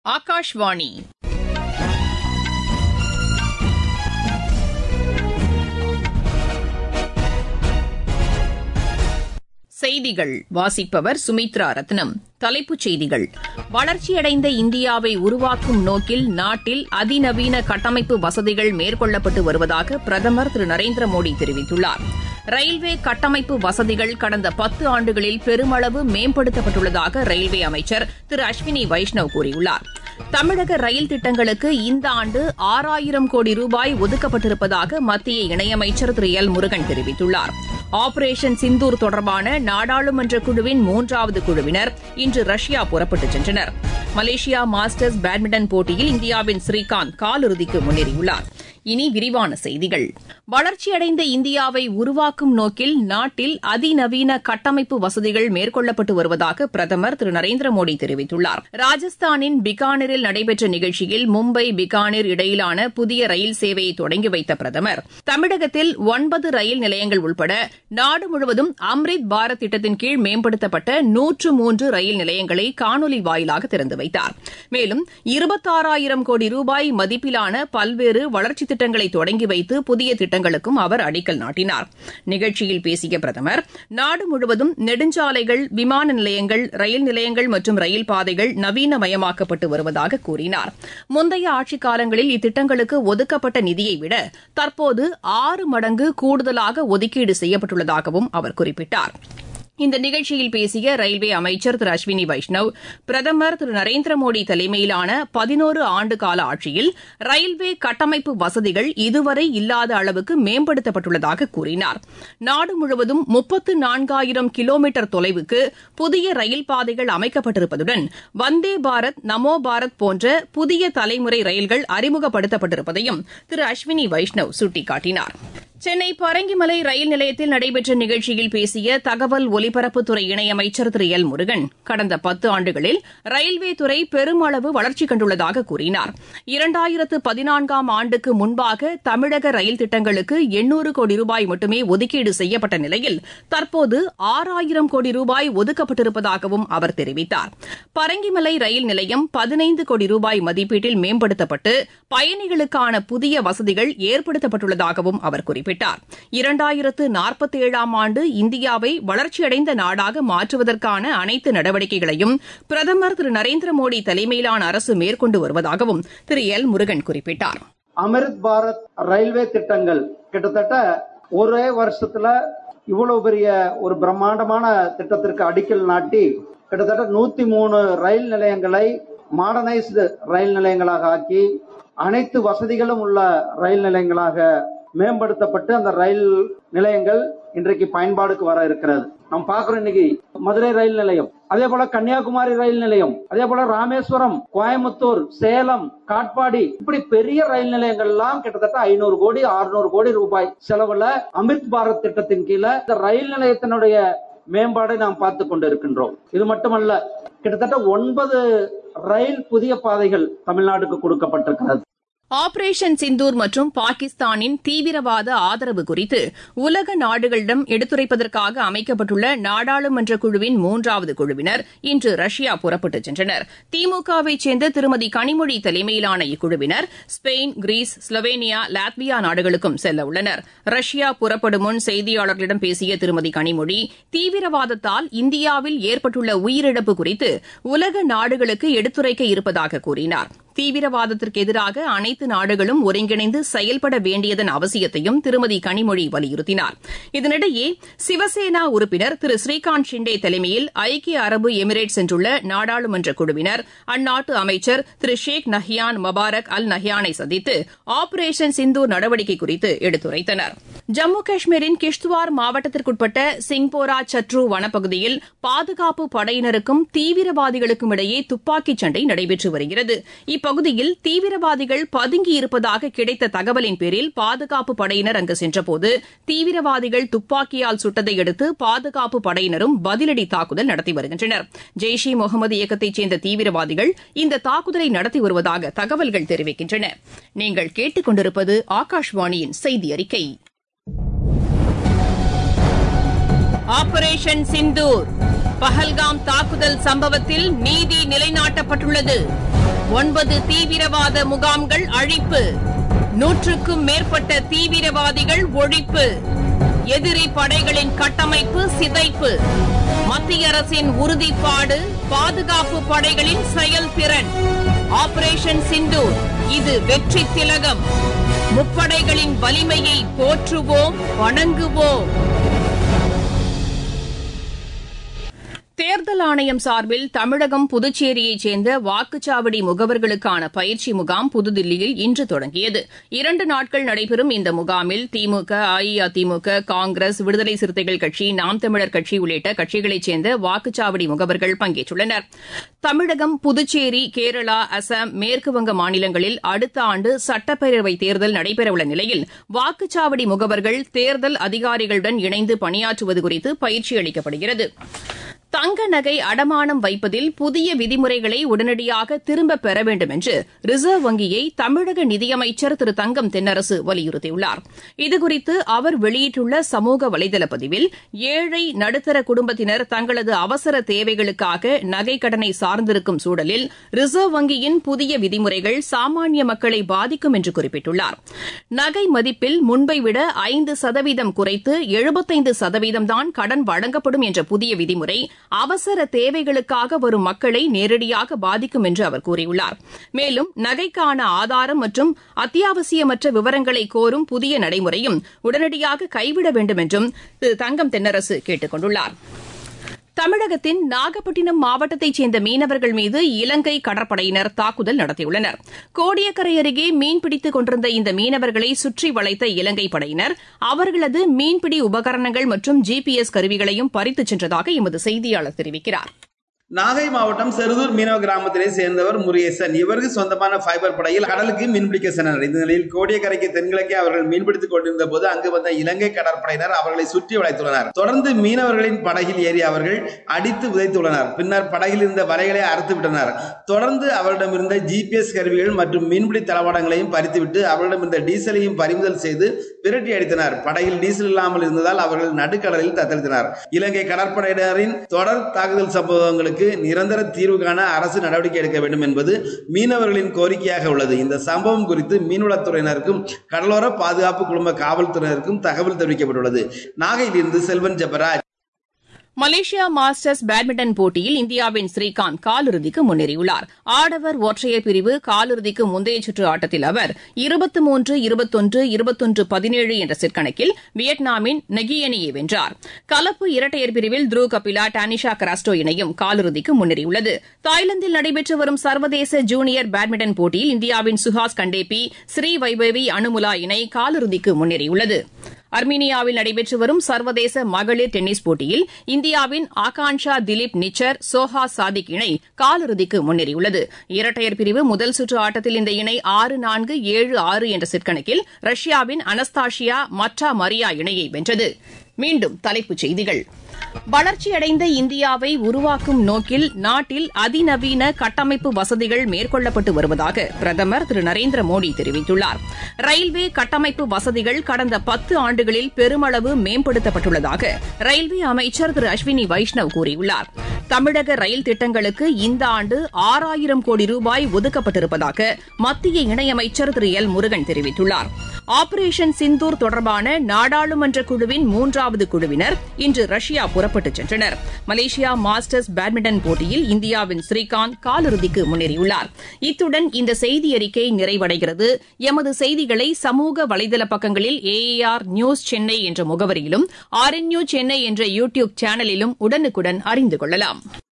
ஆகாஷ்வாணி செய்திகள் வாசிப்பவர் சுமித்ரா ரத்னம் தலைப்புச் செய்திகள் வளர்ச்சியடைந்த இந்தியாவை உருவாக்கும் நோக்கில் நாட்டில் அதிநவீன கட்டமைப்பு வசதிகள் மேற்கொள்ளப்பட்டு வருவதாக பிரதமர் திரு நரேந்திர மோடி தெரிவித்துள்ளார் ரயில்வே கட்டமைப்பு வசதிகள் கடந்த பத்து ஆண்டுகளில் பெருமளவு மேம்படுத்தப்பட்டுள்ளதாக ரயில்வே அமைச்சர் திரு அஸ்வினி வைஷ்ணவ் கூறியுள்ளார் தமிழக ரயில் திட்டங்களுக்கு இந்த ஆண்டு ஆறாயிரம் கோடி ரூபாய் ஒதுக்கப்பட்டிருப்பதாக மத்திய இணையமைச்சர் திரு எல் முருகன் தெரிவித்துள்ளார் ஆபரேஷன் சிந்தூர் தொடர்பான நாடாளுமன்ற குழுவின் மூன்றாவது குழுவினர் இன்று ரஷ்யா புறப்பட்டுச் சென்றனர் மலேசியா மாஸ்டர்ஸ் பேட்மிண்டன் போட்டியில் இந்தியாவின் ஸ்ரீகாந்த் காலிறுதிக்கு முன்னேறியுள்ளார் இனி விரிவான செய்திகள் வளர்ச்சியடைந்த இந்தியாவை உருவாக்கும் நோக்கில் நாட்டில் அதிநவீன கட்டமைப்பு வசதிகள் மேற்கொள்ளப்பட்டு வருவதாக பிரதமர் திரு நரேந்திர மோடி தெரிவித்துள்ளார் ராஜஸ்தானின் பிகானரில் நடைபெற்ற நிகழ்ச்சியில் மும்பை பிகானீர் இடையிலான புதிய ரயில் சேவையை தொடங்கி வைத்த பிரதமர் தமிழகத்தில் ஒன்பது ரயில் நிலையங்கள் உட்பட நாடு முழுவதும் அம்ரித் பாரத் திட்டத்தின் கீழ் மேம்படுத்தப்பட்ட நூற்று மூன்று ரயில் நிலையங்களை காணொலி வாயிலாக திறந்து வைத்தார் மேலும் இருபத்தாறாயிரம் கோடி ரூபாய் மதிப்பிலான பல்வேறு வளர்ச்சித் திட்டங்களை தொடங்கி வைத்து புதிய திட்டங்களுக்கும் அவர் அடிக்கல் நாட்டினார் நிகழ்ச்சியில் பேசிய பிரதமர் நாடு முழுவதும் நெடுஞ்சாலைகள் விமான நிலையங்கள் ரயில் நிலையங்கள் மற்றும் ரயில் பாதைகள் நவீனமயமாக்கப்பட்டு வருவதாக கூறினார் முந்தைய ஆட்சிக் காலங்களில் இத்திட்டங்களுக்கு ஒதுக்கப்பட்ட நிதியை விட தற்போது ஆறு மடங்கு கூடுதலாக ஒதுக்கீடு செய்யப்பட்டுள்ளதாகவும் அவர் குறிப்பிட்டார் இந்த நிகழ்ச்சியில் பேசிய ரயில்வே அமைச்சர் திரு அஸ்வினி வைஷ்ணவ் பிரதமர் திரு நரேந்திர மோடி தலைமையிலான பதினோரு ஆண்டு கால ஆட்சியில் ரயில்வே கட்டமைப்பு வசதிகள் இதுவரை இல்லாத அளவுக்கு மேம்படுத்தப்பட்டுள்ளதாக கூறினார் நாடு முழுவதும் முப்பத்து நான்காயிரம் கிலோமீட்டர் தொலைவுக்கு புதிய ரயில் பாதைகள் அமைக்கப்பட்டிருப்பதுடன் வந்தே பாரத் நமோ பாரத் போன்ற புதிய தலைமுறை ரயில்கள் அறிமுகப்படுத்தப்பட்டிருப்பதையும் திரு அஸ்வினி வைஷ்ணவ் சுட்டிக்காட்டினார் சென்னை பரங்கிமலை ரயில் நிலையத்தில் நடைபெற்ற நிகழ்ச்சியில் பேசிய தகவல் ஒலிபரப்புத்துறை இணையமைச்சர் திரு எல் முருகன் கடந்த பத்து ஆண்டுகளில் ரயில்வே துறை பெருமளவு வளர்ச்சி கண்டுள்ளதாக கூறினார் இரண்டாயிரத்து பதினான்காம் ஆண்டுக்கு முன்பாக தமிழக ரயில் திட்டங்களுக்கு எண்ணூறு கோடி ரூபாய் மட்டுமே ஒதுக்கீடு செய்யப்பட்ட நிலையில் தற்போது ஆறாயிரம் கோடி ரூபாய் ஒதுக்கப்பட்டிருப்பதாகவும் அவர் தெரிவித்தார் பரங்கிமலை ரயில் நிலையம் பதினைந்து கோடி ரூபாய் மதிப்பீட்டில் மேம்படுத்தப்பட்டு பயணிகளுக்கான புதிய வசதிகள் ஏற்படுத்தப்பட்டுள்ளதாகவும் அவர் குறிப்பிட்டார் குறிப்பிட்டார் இரண்டாயிரத்து நாற்பத்தி ஏழாம் ஆண்டு இந்தியாவை வளர்ச்சியடைந்த நாடாக மாற்றுவதற்கான அனைத்து நடவடிக்கைகளையும் பிரதமர் திரு நரேந்திர மோடி தலைமையிலான அரசு மேற்கொண்டு வருவதாகவும் திரு எல் முருகன் குறிப்பிட்டார் அமிர்த் பாரத் ரயில்வே திட்டங்கள் கிட்டத்தட்ட ஒரே வருஷத்துல இவ்வளவு பெரிய ஒரு பிரம்மாண்டமான திட்டத்திற்கு அடிக்கல் நாட்டி கிட்டத்தட்ட நூத்தி மூணு ரயில் நிலையங்களை மாடர்னைஸ்டு ரயில் நிலையங்களாக ஆக்கி அனைத்து வசதிகளும் உள்ள ரயில் நிலையங்களாக மேம்படுத்தப்பட்டு அந்த ரயில் நிலையங்கள் இன்றைக்கு பயன்பாடுக்கு வர இருக்கிறது நாம் பார்க்கிறோம் இன்னைக்கு மதுரை ரயில் நிலையம் அதே போல கன்னியாகுமரி ரயில் நிலையம் அதே போல ராமேஸ்வரம் கோயம்புத்தூர் சேலம் காட்பாடி இப்படி பெரிய ரயில் நிலையங்கள் எல்லாம் கிட்டத்தட்ட ஐநூறு கோடி அறுநூறு கோடி ரூபாய் செலவுல அமிர்த் பாரத் திட்டத்தின் கீழே இந்த ரயில் நிலையத்தினுடைய மேம்பாடை நாம் பார்த்து கொண்டு இருக்கின்றோம் இது மட்டுமல்ல கிட்டத்தட்ட ஒன்பது ரயில் புதிய பாதைகள் தமிழ்நாட்டுக்கு கொடுக்கப்பட்டிருக்கிறது ஆபரேஷன் சிந்தூர் மற்றும் பாகிஸ்தானின் தீவிரவாத ஆதரவு குறித்து உலக நாடுகளிடம் எடுத்துரைப்பதற்காக அமைக்கப்பட்டுள்ள நாடாளுமன்ற குழுவின் மூன்றாவது குழுவினர் இன்று ரஷ்யா புறப்பட்டுச் சென்றனர் திமுகவை சேர்ந்த திருமதி கனிமொழி தலைமையிலான இக்குழுவினர் ஸ்பெயின் கிரீஸ் ஸ்லோவேனியா லாத்வியா நாடுகளுக்கும் செல்ல உள்ளனர் ரஷ்யா புறப்படும் முன் செய்தியாளர்களிடம் பேசிய திருமதி கனிமொழி தீவிரவாதத்தால் இந்தியாவில் ஏற்பட்டுள்ள உயிரிழப்பு குறித்து உலக நாடுகளுக்கு எடுத்துரைக்க இருப்பதாக கூறினார் தீவிரவாதத்திற்கு எதிராக அனைத்து நாடுகளும் ஒருங்கிணைந்து செயல்பட வேண்டியதன் அவசியத்தையும் திருமதி கனிமொழி வலியுறுத்தினார் இதனிடையே சிவசேனா உறுப்பினர் திரு ஸ்ரீகாந்த் ஷிண்டே தலைமையில் ஐக்கிய அரபு எமிரேட் சென்றுள்ள நாடாளுமன்ற குழுவினர் அந்நாட்டு அமைச்சர் திரு ஷேக் நஹ்யான் மபாரக் அல் நஹ்யானை சந்தித்து ஆபரேஷன் சிந்தூர் நடவடிக்கை குறித்து எடுத்துரைத்தனர் ஜம்மு காஷ்மீரின் கிஷ்துவார் மாவட்டத்திற்குட்பட்ட சிங்போரா சத்ரு வனப்பகுதியில் பாதுகாப்பு படையினருக்கும் தீவிரவாதிகளுக்கும் இடையே துப்பாக்கிச் சண்டை நடைபெற்று வருகிறது இப்பகுதியில் தீவிரவாதிகள் பதுங்கியிருப்பதாக கிடைத்த தகவலின் பேரில் பாதுகாப்பு படையினர் அங்கு சென்றபோது தீவிரவாதிகள் துப்பாக்கியால் சுட்டதை அடுத்து பாதுகாப்பு படையினரும் பதிலடி தாக்குதல் நடத்தி வருகின்றனர் ஜெய்ஷ் இ முகமது இயக்கத்தைச் சேர்ந்த தீவிரவாதிகள் இந்த தாக்குதலை நடத்தி வருவதாக தகவல்கள் தெரிவிக்கின்றன நீங்கள் கேட்டுக் கொண்டிருப்பது ஆகாஷ்வாணியின் செய்தி அறிக்கை ஆபரேஷன் சிந்தூர் பஹல்காம் தாக்குதல் சம்பவத்தில் நீதி நிலைநாட்டப்பட்டுள்ளது ஒன்பது தீவிரவாத முகாம்கள் அழிப்பு நூற்றுக்கும் மேற்பட்ட தீவிரவாதிகள் ஒழிப்பு எதிரி படைகளின் கட்டமைப்பு சிதைப்பு மத்திய அரசின் உறுதிப்பாடு பாதுகாப்பு படைகளின் செயல்திறன் ஆபரேஷன் சிந்தூர் இது வெற்றி திலகம் முப்படைகளின் வலிமையை போற்றுவோம் வணங்குவோம் தேர்தல் ஆணையம் சார்பில் தமிழகம் புதுச்சேரியைச் சேர்ந்த வாக்குச்சாவடி முகவர்களுக்கான பயிற்சி முகாம் புதுதில்லியில் இன்று தொடங்கியது இரண்டு நாட்கள் நடைபெறும் இந்த முகாமில் திமுக அஇஅதிமுக காங்கிரஸ் விடுதலை சிறுத்தைகள் கட்சி நாம் தமிழர் கட்சி உள்ளிட்ட கட்சிகளைச் சேர்ந்த வாக்குச்சாவடி முகவர்கள் பங்கேற்றுள்ளனர் தமிழகம் புதுச்சேரி கேரளா அசாம் மேற்குவங்க மாநிலங்களில் அடுத்த ஆண்டு சட்டப்பேரவைத் தேர்தல் நடைபெறவுள்ள நிலையில் வாக்குச்சாவடி முகவர்கள் தேர்தல் அதிகாரிகளுடன் இணைந்து பணியாற்றுவது குறித்து பயிற்சி அளிக்கப்படுகிறது தங்க நகை அடமானம் வைப்பதில் புதிய விதிமுறைகளை உடனடியாக திரும்பப் பெற வேண்டும் என்று ரிசர்வ் வங்கியை தமிழக நிதியமைச்சர் திரு தங்கம் தென்னரசு வலியுறுத்தியுள்ளார் இதுகுறித்து அவர் வெளியிட்டுள்ள சமூக வலைதள பதிவில் ஏழை நடுத்தர குடும்பத்தினர் தங்களது அவசர தேவைகளுக்காக நகைக்கடனை சார்ந்திருக்கும் சூழலில் ரிசர்வ் வங்கியின் புதிய விதிமுறைகள் சாமானிய மக்களை பாதிக்கும் என்று குறிப்பிட்டுள்ளார் நகை மதிப்பில் முன்பை விட ஐந்து சதவீதம் குறைத்து எழுபத்தைந்து சதவீதம்தான் கடன் வழங்கப்படும் என்ற புதிய விதிமுறை அவசர தேவைகளுக்காக வரும் மக்களை நேரடியாக பாதிக்கும் என்று அவர் கூறியுள்ளார் மேலும் நகைக்கான ஆதாரம் மற்றும் அத்தியாவசியமற்ற விவரங்களை கோரும் புதிய நடைமுறையும் உடனடியாக கைவிட வேண்டும் என்றும் திரு தங்கம் தென்னரசு கேட்டுக் கொண்டுள்ளார் தமிழகத்தின் நாகப்பட்டினம் மாவட்டத்தைச் சேர்ந்த மீனவர்கள் மீது இலங்கை கடற்படையினர் தாக்குதல் நடத்தியுள்ளனர் கோடியக்கரை அருகே மீன்பிடித்துக் கொண்டிருந்த இந்த மீனவர்களை சுற்றி வளைத்த இலங்கை படையினர் அவர்களது மீன்பிடி உபகரணங்கள் மற்றும் ஜிபிஎஸ் கருவிகளையும் பறித்துச் சென்றதாக எமது செய்தியாளர் தெரிவிக்கிறார் நாகை மாவட்டம் செருதூர் மீனவ கிராமத்திலே சேர்ந்தவர் முருகேசன் இவருக்கு சொந்தமான ஃபைபர் படையில் கடலுக்கு மீன்பிடிக்க சென்றனர் இந்த நிலையில் கோடியக்கரைக்கு தென்கிழக்கே அவர்கள் மீன்பிடித்துக் கொண்டிருந்த போது அங்கு வந்த இலங்கை கடற்படையினர் அவர்களை சுற்றி வளைத்துள்ளனர் தொடர்ந்து மீனவர்களின் படகில் ஏறி அவர்கள் அடித்து உதைத்துள்ளனர் பின்னர் படகில் இருந்த வலைகளை அறுத்து விட்டனர் தொடர்ந்து அவரிடமிருந்த ஜிபிஎஸ் கருவிகள் மற்றும் மீன்பிடி தளவாடங்களையும் பறித்துவிட்டு அவர்களிடமிருந்த டீசலையும் பறிமுதல் செய்து விரட்டி அடித்தனர் படகில் டீசல் இல்லாமல் இருந்ததால் அவர்கள் நடுக்கடலில் தத்தளித்தனர் இலங்கை கடற்படையினரின் தொடர் தாக்குதல் சம்பவங்களுக்கு நிரந்தர தீர்வு காண அரசு நடவடிக்கை எடுக்க வேண்டும் என்பது மீனவர்களின் கோரிக்கையாக உள்ளது இந்த சம்பவம் குறித்து மீன்வளத்துறையினருக்கும் கடலோர பாதுகாப்பு குழும காவல்துறையினருக்கும் தகவல் தெரிவிக்கப்பட்டுள்ளது நாகையிலிருந்து செல்வன் ஜெபராஜ் மலேசியா மாஸ்டர்ஸ் பேட்மிண்டன் போட்டியில் இந்தியாவின் ஸ்ரீகாந்த் காலிறுதிக்கு முன்னேறியுள்ளார் ஆடவர் ஒற்றையர் பிரிவு காலிறுதிக்கு முந்தைய சுற்று ஆட்டத்தில் அவர் இருபத்தி மூன்று இருபத்தொன்று இருபத்தொன்று பதினேழு என்ற செட் கணக்கில் வியட்நாமின் நெகியனியை வென்றார் கலப்பு இரட்டையர் பிரிவில் த்ரூ கபிலா டானிஷா கராஸ்டோ இணையும் காலிறுதிக்கு முன்னேறியுள்ளது தாய்லாந்தில் நடைபெற்று வரும் சர்வதேச ஜூனியர் பேட்மிண்டன் போட்டியில் இந்தியாவின் சுஹாஸ் கண்டேபி ஸ்ரீ வைபவி அனுமுலா இணை காலிறுதிக்கு முன்னேறியுள்ளது அர்மீனியாவில் நடைபெற்று வரும் சர்வதேச மகளிர் டென்னிஸ் போட்டியில் இந்தியாவின் ஆகான்ஷா திலீப் நிச்சர் சோஹா சாதிக் இணை காலிறுதிக்கு முன்னேறியுள்ளது இரட்டையர் பிரிவு முதல் சுற்று ஆட்டத்தில் இந்த இணை ஆறு நான்கு ஏழு ஆறு என்ற செட் கணக்கில் ரஷ்யாவின் அனஸ்தாஷியா மற்றா மரியா இணையை வென்றது மீண்டும் தலைப்புச் செய்திகள் வளர்ச்சியடைந்த இந்தியாவை உருவாக்கும் நோக்கில் நாட்டில் அதிநவீன கட்டமைப்பு வசதிகள் மேற்கொள்ளப்பட்டு வருவதாக பிரதமர் திரு நரேந்திர மோடி தெரிவித்துள்ளார் ரயில்வே கட்டமைப்பு வசதிகள் கடந்த பத்து ஆண்டுகளில் பெருமளவு மேம்படுத்தப்பட்டுள்ளதாக ரயில்வே அமைச்சர் திரு அஸ்வினி வைஷ்ணவ் கூறியுள்ளார் தமிழக ரயில் திட்டங்களுக்கு இந்த ஆண்டு ஆறாயிரம் கோடி ரூபாய் ஒதுக்கப்பட்டிருப்பதாக மத்திய இணையமைச்சர் திரு எல் முருகன் தெரிவித்துள்ளார் ஆபரேஷன் சிந்தூர் தொடர்பான நாடாளுமன்ற குழுவின் மூன்றாவது குழுவினர் இன்று ரஷ்யா புறப்பட்டுச் சென்றனர் மலேசியா மாஸ்டர்ஸ் பேட்மிண்டன் போட்டியில் இந்தியாவின் ஸ்ரீகாந்த் காலிறுதிக்கு முன்னேறியுள்ளார் இத்துடன் இந்த செய்தி அறிக்கை நிறைவடைகிறது எமது செய்திகளை சமூக வலைதள பக்கங்களில் ஏஏஆர் நியூஸ் சென்னை என்ற முகவரியிலும் ஆர்என்யூ சென்னை என்ற யூ டியூப் சேனலிலும் உடனுக்குடன் அறிந்து கொள்ளலாம்